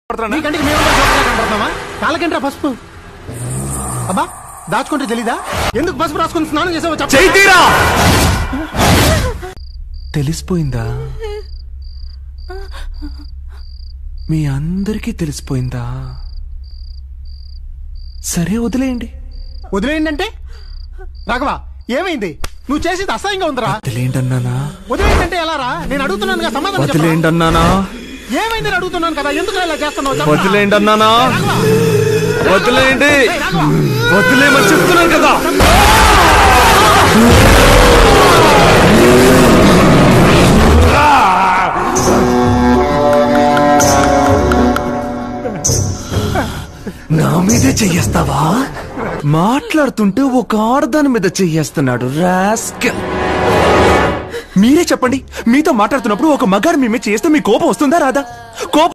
పడుతున్నా? నీ కంటికి మేము కనపడుతున్నామా కాళ్ళకంటే పసుపు అబ్బా దాచుకుంటే తెలీదా ఎందుకు పసుపు రాసుకుని స్నానం చేసావో చెప్పు. చైతీరా తెలిసిపోయిందా మీ అందరికీ తెలిసిపోయిందా సరే వదిలేయండి వదిలేయండి అంటే రాఘవ ఏమైంది నువ్వు చేసేది అసహ్యంగా ఉందిరా వదిలేయండి అన్నానా వదిలేయండి అంటే ఎలా రా నేను అడుగుతున్నాను కదా సమాధానం చెప్పరా? వదిలేయండి అన్నానా ఏమైంది అని అడుగుతున్నాను కదా ఎందుకు ఇలా చేస్తున్నావు చెప్పరా? వదిలేయండి అన్నానా రాఘవ, వదిలేయండి ఏయ్, రాఘవ, వదిలేయమని చెప్తున్నాను కదా నా మీదే చెయ్యేస్తావా మాట్లాడుతుంటే ఒక ఆడదాని మీద చెయ్యేస్తున్నాడు రాస్కల్ మీరే చెప్పండి మీతో మాట్లాడుతున్నప్పుడు ఒక మగాడు మీ మీద చేస్తే మీ కోపం వస్తుందా రాదా కోపం